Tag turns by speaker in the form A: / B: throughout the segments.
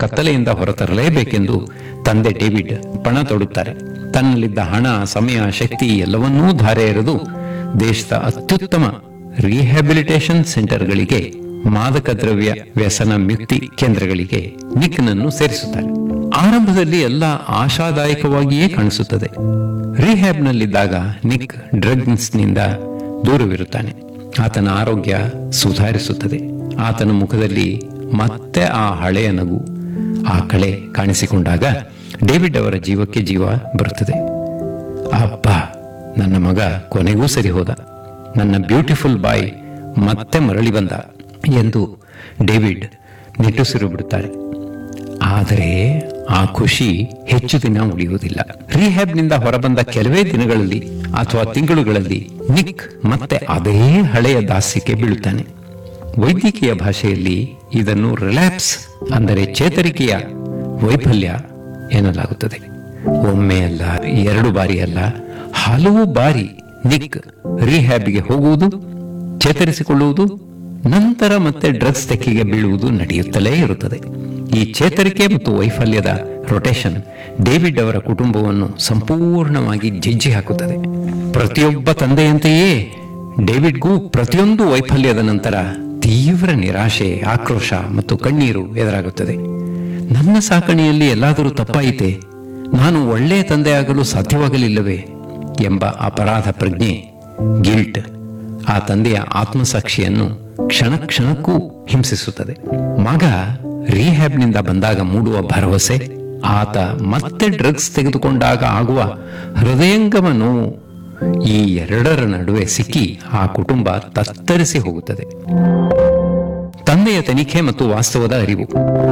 A: ಕತ್ತಲೆಯಿಂದ ಹೊರತರಲೇಬೇಕೆಂದು ತಂದೆ ಡೇವಿಡ್ ಪಣ ತೊಡುತ್ತಾರೆ ತನ್ನಲ್ಲಿದ್ದ ಹಣ ಸಮಯ ಶಕ್ತಿ ಎಲ್ಲವನ್ನೂ ಧಾರೆ ಎರೆದು ದೇಶದ ಅತ್ಯುತ್ತಮ ರಿಹ್ಯಾಬಿಲಿಟೇಷನ್ ಸೆಂಟರ್ಗಳಿಗೆ ಮಾದಕ ದ್ರವ್ಯ ವ್ಯಸನ ಮುಕ್ತಿ ಕೇಂದ್ರಗಳಿಗೆ ನಿಕ್ನನ್ನು ಸೇರಿಸುತ್ತಾರೆ ಆರಂಭದಲ್ಲಿ ಎಲ್ಲ ಆಶಾದಾಯಕವಾಗಿಯೇ ಕಾಣಿಸುತ್ತದೆ ರಿಹ್ಯಾಬ್ನಲ್ಲಿದ್ದಾಗ ನಿಕ್ ಡ್ರಗ್ಸ್ನಿಂದ ದೂರವಿರುತ್ತಾನೆ ಆತನ ಆರೋಗ್ಯ ಸುಧಾರಿಸುತ್ತದೆ ಆತನ ಮುಖದಲ್ಲಿ ಮತ್ತೆ ಆ ಹಳೆಯ ನಗು ಆ ಕಳೆ ಕಾಣಿಸಿಕೊಂಡಾಗ ಡೇವಿಡ್ ಅವರ ಜೀವಕ್ಕೆ ಜೀವ ಬರುತ್ತದೆ ಅಬ್ಬ ನನ್ನ ಮಗ ಕೊನೆಗೂ ಸರಿ ಹೋದ ನನ್ನ ಬ್ಯೂಟಿಫುಲ್ ಬಾಯ್ ಮತ್ತೆ ಮರಳಿ ಬಂದ ಎಂದು ಡೇವಿಡ್ ನಿಟ್ಟುಸಿರು ಬಿಡುತ್ತಾರೆ ಆದರೆ ಆ ಖುಷಿ ಹೆಚ್ಚು ದಿನ ಉಳಿಯುವುದಿಲ್ಲ ರಿಹ್ಯಾಬ್ನಿಂದ ಹೊರಬಂದ ಕೆಲವೇ ದಿನಗಳಲ್ಲಿ ಅಥವಾ ತಿಂಗಳುಗಳಲ್ಲಿ ನಿಕ್ ಮತ್ತೆ ಅದೇ ಹಳೆಯ ದಾಸ್ಯಕ್ಕೆ ಬೀಳುತ್ತಾನೆ ವೈದ್ಯಕೀಯ ಭಾಷೆಯಲ್ಲಿ ಇದನ್ನು ರಿಲ್ಯಾಪ್ಸ್ ಅಂದರೆ ಚೇತರಿಕೆಯ ವೈಫಲ್ಯ ಎನ್ನಲಾಗುತ್ತದೆ ಒಮ್ಮೆ ಅಲ್ಲ ಎರಡು ಬಾರಿ ಅಲ್ಲ ಹಲವು ಬಾರಿ ನಿಕ್ ರಿಹ್ಯಾಬ್ಗೆ ಹೋಗುವುದು ಚೇತರಿಸಿಕೊಳ್ಳುವುದು ನಂತರ ಮತ್ತೆ ಡ್ರಗ್ಸ್ ತೆಕ್ಕಿಗೆ ಬೀಳುವುದು ನಡೆಯುತ್ತಲೇ ಇರುತ್ತದೆ ಈ ಚೇತರಿಕೆ ಮತ್ತು ವೈಫಲ್ಯದ ರೊಟೇಷನ್ ಡೇವಿಡ್ ಅವರ ಕುಟುಂಬವನ್ನು ಸಂಪೂರ್ಣವಾಗಿ ಜಜ್ಜಿ ಹಾಕುತ್ತದೆ ಪ್ರತಿಯೊಬ್ಬ ತಂದೆಯಂತೆಯೇ ಡೇವಿಡ್ಗೂ ಪ್ರತಿಯೊಂದು ವೈಫಲ್ಯದ ನಂತರ ತೀವ್ರ ನಿರಾಶೆ ಆಕ್ರೋಶ ಮತ್ತು ಕಣ್ಣೀರು ಎದುರಾಗುತ್ತದೆ ನನ್ನ ಸಾಕಣೆಯಲ್ಲಿ ಎಲ್ಲಾದರೂ ತಪ್ಪಾಯಿತೆ ನಾನು ಒಳ್ಳೆಯ ತಂದೆಯಾಗಲು ಸಾಧ್ಯವಾಗಲಿಲ್ಲವೇ ಎಂಬ ಅಪರಾಧ ಪ್ರಜ್ಞೆ ಗಿಲ್ಟ್ ಆ ತಂದೆಯ ಆತ್ಮಸಾಕ್ಷಿಯನ್ನು ಕ್ಷಣ ಕ್ಷಣಕ್ಕೂ ಹಿಂಸಿಸುತ್ತದೆ ಮಗ ರಿಹ್ಯಾಬ್ನಿಂದ ಬಂದಾಗ ಮೂಡುವ ಭರವಸೆ ಆತ ಮತ್ತೆ ಡ್ರಗ್ಸ್ ತೆಗೆದುಕೊಂಡಾಗ ಆಗುವ ಹೃದಯಂಗಮ ನೋವು ಈ ಎರಡರ ನಡುವೆ ಸಿಕ್ಕಿ ಆ ಕುಟುಂಬ ತತ್ತರಿಸಿ ಹೋಗುತ್ತದೆ ತಂದೆಯ ತನಿಖೆ ಮತ್ತು ವಾಸ್ತವದ ಅರಿವು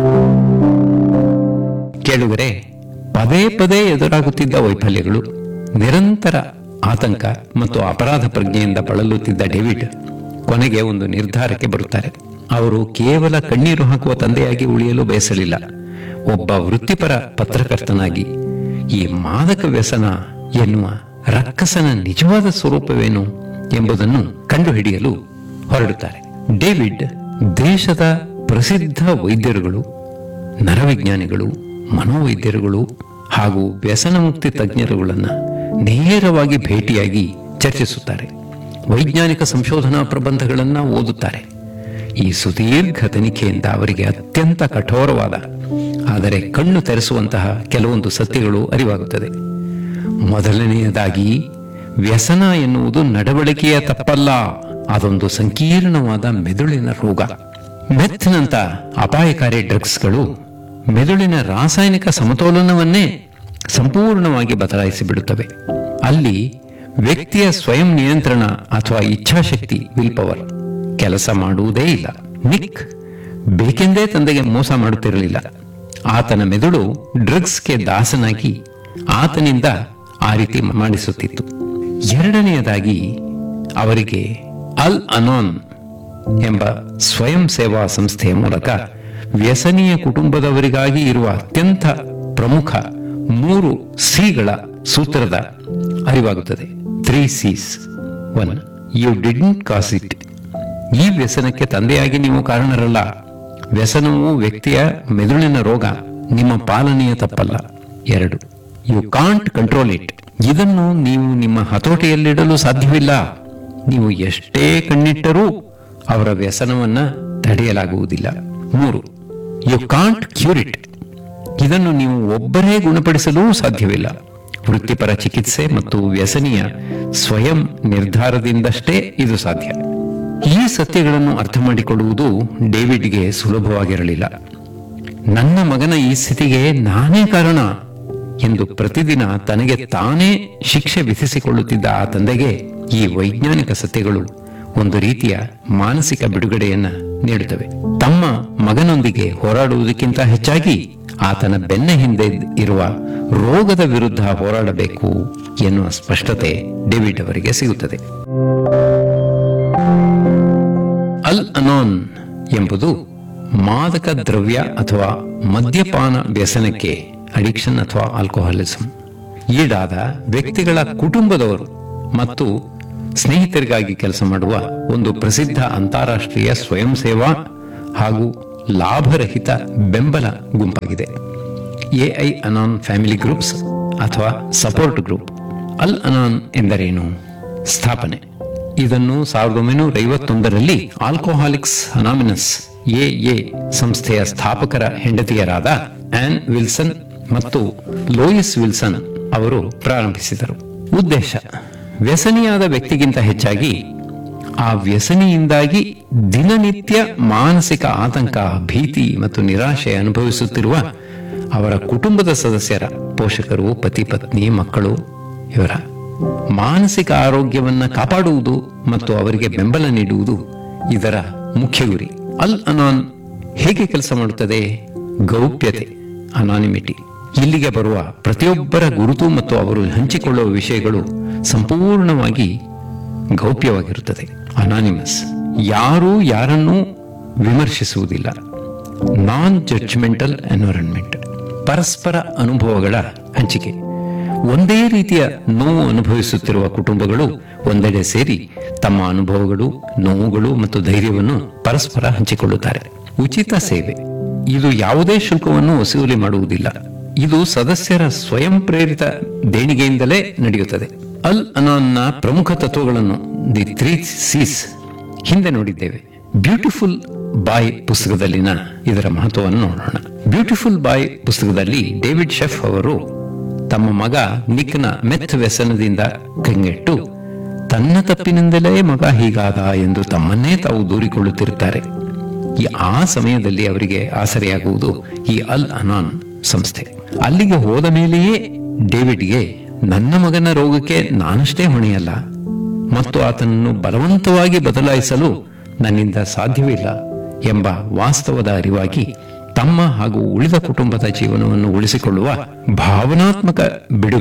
A: ಕೇಳುಗರೆ ಪದೇ ಪದೇ ಎದುರಾಗುತ್ತಿದ್ದ ವೈಫಲ್ಯಗಳು ನಿರಂತರ ಆತಂಕ ಮತ್ತು ಅಪರಾಧ ಪ್ರಜ್ಞೆಯಿಂದ ಬಳಲುತ್ತಿದ್ದ ಡೇವಿಡ್ ಕೊನೆಗೆ ಒಂದು ನಿರ್ಧಾರಕ್ಕೆ ಬರುತ್ತಾರೆ ಅವರು ಕೇವಲ ಕಣ್ಣೀರು ಹಾಕುವ ತಂದೆಯಾಗಿ ಉಳಿಯಲು ಬಯಸಲಿಲ್ಲ ಒಬ್ಬ ವೃತ್ತಿಪರ ಪತ್ರಕರ್ತನಾಗಿ ಈ ಮಾದಕ ವ್ಯಸನ ಎನ್ನುವ ರಕ್ಕಸನ ನಿಜವಾದ ಸ್ವರೂಪವೇನು ಎಂಬುದನ್ನು ಕಂಡುಹಿಡಿಯಲು ಹೊರಡುತ್ತಾರೆ ಡೇವಿಡ್ ದೇಶದ ಪ್ರಸಿದ್ಧ ವೈದ್ಯರುಗಳು ನರವಿಜ್ಞಾನಿಗಳು ಮನೋವೈದ್ಯರುಗಳು ಹಾಗೂ ವ್ಯಸನ ಮುಕ್ತಿ ತಜ್ಞರುಗಳನ್ನು ನೇರವಾಗಿ ಭೇಟಿಯಾಗಿ ಚರ್ಚಿಸುತ್ತಾರೆ ವೈಜ್ಞಾನಿಕ ಸಂಶೋಧನಾ ಪ್ರಬಂಧಗಳನ್ನು ಓದುತ್ತಾರೆ ಈ ಸುದೀರ್ಘ ತನಿಖೆಯಿಂದ ಅವರಿಗೆ ಅತ್ಯಂತ ಕಠೋರವಾದ ಆದರೆ ಕಣ್ಣು ತೆರೆಸುವಂತಹ ಕೆಲವೊಂದು ಸತ್ಯಗಳು ಅರಿವಾಗುತ್ತದೆ ಮೊದಲನೆಯದಾಗಿ ವ್ಯಸನ ಎನ್ನುವುದು ನಡವಳಿಕೆಯ ತಪ್ಪಲ್ಲ ಅದೊಂದು ಸಂಕೀರ್ಣವಾದ ಮೆದುಳಿನ ರೋಗ ಮೆತ್ನಂತ ಅಪಾಯಕಾರಿ ಡ್ರಗ್ಸ್ಗಳು ಮೆದುಳಿನ ರಾಸಾಯನಿಕ ಸಮತೋಲನವನ್ನೇ ಸಂಪೂರ್ಣವಾಗಿ ಬದಲಾಯಿಸಿ ಬಿಡುತ್ತವೆ ಅಲ್ಲಿ ವ್ಯಕ್ತಿಯ ಸ್ವಯಂ ನಿಯಂತ್ರಣ ಅಥವಾ ಇಚ್ಛಾಶಕ್ತಿ ವಿಲ್ ಪವರ್ ಕೆಲಸ ಮಾಡುವುದೇ ಇಲ್ಲ ನಿಕ್ ಬೇಕೆಂದೇ ತಂದೆಗೆ ಮೋಸ ಮಾಡುತ್ತಿರಲಿಲ್ಲ ಆತನ ಮೆದುಳು ಡ್ರಗ್ಸ್ಗೆ ದಾಸನಾಗಿ ಆತನಿಂದ ಆ ರೀತಿ ಮಾಡಿಸುತ್ತಿತ್ತು ಎರಡನೆಯದಾಗಿ ಅವರಿಗೆ ಅಲ್ ಅನಾನ್ ಎಂಬ ಸ್ವಯಂ ಸೇವಾ ಸಂಸ್ಥೆಯ ಮೂಲಕ ವ್ಯಸನೀಯ ಕುಟುಂಬದವರಿಗಾಗಿ ಇರುವ ಅತ್ಯಂತ ಪ್ರಮುಖ ಮೂರು ಸಿಗಳ ಸೂತ್ರದ ಅರಿವಾಗುತ್ತದೆ three Cs one you didn't cause it ಈ ವ್ಯಸನಕ್ಕೆ ತಂದೆಯಾಗಿ ನೀವು ಕಾರಣರಲ್ಲ ವ್ಯಸನವು ವ್ಯಕ್ತಿಯ ಮೆದುಳಿನ ರೋಗ ನಿಮ್ಮ ಪಾಲನೆಯ ತಪ್ಪಲ್ಲ ಎರಡು ಯು ಕಾಂಟ್ ಕಂಟ್ರೋಲ್ ಇಟ್ ಇದನ್ನು ನೀವು ನಿಮ್ಮ ಹತೋಟಿಯಲ್ಲಿಡಲು ಸಾಧ್ಯವಿಲ್ಲ ನೀವು ಎಷ್ಟೇ ಕಣ್ಣಿಟ್ಟರೂ ಅವರ ವ್ಯಸನವನ್ನ ತಡೆಯಲಾಗುವುದಿಲ್ಲ ಮೂರು ಯು ಕಾಂಟ್ ಕ್ಯೂರ್ ಇಟ್ ಇದನ್ನು ನೀವು ಒಬ್ಬರೇ ಗುಣಪಡಿಸಲೂ ಸಾಧ್ಯವಿಲ್ಲ ವೃತ್ತಿಪರ ಚಿಕಿತ್ಸೆ ಮತ್ತು ವ್ಯಸನಿಯ ಸ್ವಯಂ ನಿರ್ಧಾರದಿಂದಷ್ಟೇ ಇದು ಸಾಧ್ಯ ಈ ಸತ್ಯಗಳನ್ನು ಅರ್ಥ ಮಾಡಿಕೊಳ್ಳುವುದು ಡೇವಿಡ್ಗೆ ಸುಲಭವಾಗಿರಲಿಲ್ಲ ನನ್ನ ಮಗನ ಈ ಸ್ಥಿತಿಗೆ ನಾನೇ ಕಾರಣ ಎಂದು ಪ್ರತಿದಿನ ತನಗೆ ತಾನೇ ಶಿಕ್ಷೆ ವಿಧಿಸಿಕೊಳ್ಳುತ್ತಿದ್ದ ಆ ತಂದೆಗೆ ಈ ವೈಜ್ಞಾನಿಕ ಸತ್ಯಗಳು ಒಂದು ರೀತಿಯ ಮಾನಸಿಕ ಬಿಡುಗಡೆಯನ್ನ ನೀಡುತ್ತವೆ ತಮ್ಮ ಮಗನೊಂದಿಗೆ ಹೋರಾಡುವುದಕ್ಕಿಂತ ಹೆಚ್ಚಾಗಿ ಆತನ ಬೆನ್ನ ಹಿಂದೆ ಇರುವ ರೋಗದ ವಿರುದ್ಧ ಹೋರಾಡಬೇಕು ಎನ್ನುವ ಸ್ಪಷ್ಟತೆ ಡೇವಿಡ್ ಅವರಿಗೆ ಸಿಗುತ್ತದೆ ಅಲ್ ಅನಾನ್ ಎಂಬುದು ಮಾದಕ ದ್ರವ್ಯ ಅಥವಾ ಮದ್ಯಪಾನ ವ್ಯಸನಕ್ಕೆ ಅಡಿಕ್ಷನ್ ಅಥವಾ ಆಲ್ಕೋಹಾಲಿಸಂ ಈಡಾದ ವ್ಯಕ್ತಿಗಳ ಕುಟುಂಬದವರು ಮತ್ತು ಸ್ನೇಹಿತರಿಗಾಗಿ ಕೆಲಸ ಮಾಡುವ ಒಂದು ಪ್ರಸಿದ್ಧ ಅಂತಾರಾಷ್ಟ್ರೀಯ ಸ್ವಯಂ ಸೇವಾ ಹಾಗೂ ಲಾಭರಹಿತ ಬೆಂಬಲ ಗುಂಪಾಗಿದೆ ಎಐ ಅನಾನ್ ಫ್ಯಾಮಿಲಿ ಗ್ರೂಪ್ಸ್ ಅಥವಾ ಸಪೋರ್ಟ್ ಗ್ರೂಪ್ ಅಲ್ ಅನಾನ್ ಎಂದರೇನು ಸ್ಥಾಪನೆ ಇದನ್ನು ಸಾವಿರದ ಒಂಬೈನೂರ ಐವತ್ತೊಂದರಲ್ಲಿ ಆಲ್ಕೋಹಾಲಿಕ್ಸ್ ಅನಾಮಿನಸ್ ಎಎ ಸಂಸ್ಥೆಯ ಸ್ಥಾಪಕರ ಹೆಂಡತಿಯರಾದ ಆನ್ ವಿಲ್ಸನ್ ಮತ್ತು ಲೋಯಿಸ್ ವಿಲ್ಸನ್ ಅವರು ಪ್ರಾರಂಭಿಸಿದರು ಉದ್ದೇಶ ವ್ಯಸನಿಯಾದ ವ್ಯಕ್ತಿಗಿಂತ ಹೆಚ್ಚಾಗಿ ಆ ವ್ಯಸನಿಯಿಂದಾಗಿ ದಿನನಿತ್ಯ ಮಾನಸಿಕ ಆತಂಕ ಭೀತಿ ಮತ್ತು ನಿರಾಶೆ ಅನುಭವಿಸುತ್ತಿರುವ ಅವರ ಕುಟುಂಬದ ಸದಸ್ಯರ ಪೋಷಕರು ಪತಿ ಪತ್ನಿ ಮಕ್ಕಳು ಇವರ ಮಾನಸಿಕ ಆರೋಗ್ಯವನ್ನ ಕಾಪಾಡುವುದು ಮತ್ತು ಅವರಿಗೆ ಬೆಂಬಲ ನೀಡುವುದು ಇದರ ಮುಖ್ಯ ಗುರಿ ಅಲ್ ಅನಾನ್ ಹೇಗೆ ಕೆಲಸ ಮಾಡುತ್ತದೆ ಗೌಪ್ಯತೆ ಅನಾನಿಮಿಟಿ ಇಲ್ಲಿಗೆ ಬರುವ ಪ್ರತಿಯೊಬ್ಬರ ಗುರುತು ಮತ್ತು ಅವರು ಹಂಚಿಕೊಳ್ಳುವ ವಿಷಯಗಳು ಸಂಪೂರ್ಣವಾಗಿ ಗೌಪ್ಯವಾಗಿರುತ್ತದೆ ಅನಾನಿಮಸ್ ಯಾರೂ ಯಾರನ್ನೂ ವಿಮರ್ಶಿಸುವುದಿಲ್ಲ ನಾನ್ ಜಡ್ಜ್ಮೆಂಟಲ್ ಎನ್ವೈರನ್ಮೆಂಟ್ ಪರಸ್ಪರ ಅನುಭವಗಳ ಹಂಚಿಕೆ ಒಂದೇ ರೀತಿಯ ನೋವು ಅನುಭವಿಸುತ್ತಿರುವ ಕುಟುಂಬಗಳು ಒಂದೆಡೆ ಸೇರಿ ತಮ್ಮ ಅನುಭವಗಳು ನೋವುಗಳು ಮತ್ತು ಧೈರ್ಯವನ್ನು ಪರಸ್ಪರ ಹಂಚಿಕೊಳ್ಳುತ್ತಾರೆ ಉಚಿತ ಸೇವೆ ಇದು ಯಾವುದೇ ಶುಲ್ಕವನ್ನು ವಸೂಲಿ ಮಾಡುವುದಿಲ್ಲ ಇದು ಸದಸ್ಯರ ಸ್ವಯಂ ಪ್ರೇರಿತ ದೇಣಿಗೆಯಿಂದಲೇ ನಡೆಯುತ್ತದೆ ಅಲ್ ಅನಾನ್ನ ಪ್ರಮುಖ ತತ್ವಗಳನ್ನು ದಿ ತ್ರೀ ಸೀಸ್ ಹಿಂದೆ ನೋಡಿದ್ದೇವೆ ಬ್ಯೂಟಿಫುಲ್ ಬಾಯ್ ಪುಸ್ತಕದಲ್ಲಿನ ಇದರ ಮಹತ್ವವನ್ನು ನೋಡೋಣ ಬ್ಯೂಟಿಫುಲ್ ಬಾಯ್ ಪುಸ್ತಕದಲ್ಲಿ ಡೇವಿಡ್ ಶೆಫ್ ಅವರು ತಮ್ಮ ಮಗ ನಿಕ್ನ ಮೆತ್ ವ್ಯಸನದಿಂದ ಕಂಗೆಟ್ಟು ತನ್ನ ತಪ್ಪಿನಿಂದಲೇ ಮಗ ಹೀಗಾದ ಎಂದು ತಮ್ಮನ್ನೇ ತಾವು ದೂರಿಕೊಳ್ಳುತ್ತಿರುತ್ತಾರೆ ಈ ಆ ಸಮಯದಲ್ಲಿ ಅವರಿಗೆ ಆಸರೆಯಾಗುವುದು ಈ ಅಲ್ ಅನಾನ್ ಸಂಸ್ಥೆ ಅಲ್ಲಿಗೆ ಹೋದ ಮೇಲೆಯೇ ಡೇವಿಡ್ಗೆ ನನ್ನ ಮಗನ ರೋಗಕ್ಕೆ ನಾನಷ್ಟೇ ಹೊಣೆಯಲ್ಲ ಮತ್ತು ಆತನನ್ನು ಬಲವಂತವಾಗಿ ಬದಲಾಯಿಸಲು ನನ್ನಿಂದ ಸಾಧ್ಯವಿಲ್ಲ ಎಂಬ ವಾಸ್ತವದ ಅರಿವಾಗಿ ತಮ್ಮ ಹಾಗೂ ಉಳಿದ ಕುಟುಂಬದ ಜೀವನವನ್ನು ಉಳಿಸಿಕೊಳ್ಳುವ ಭಾವನಾತ್ಮಕ ಬಿಡುಗಡೆ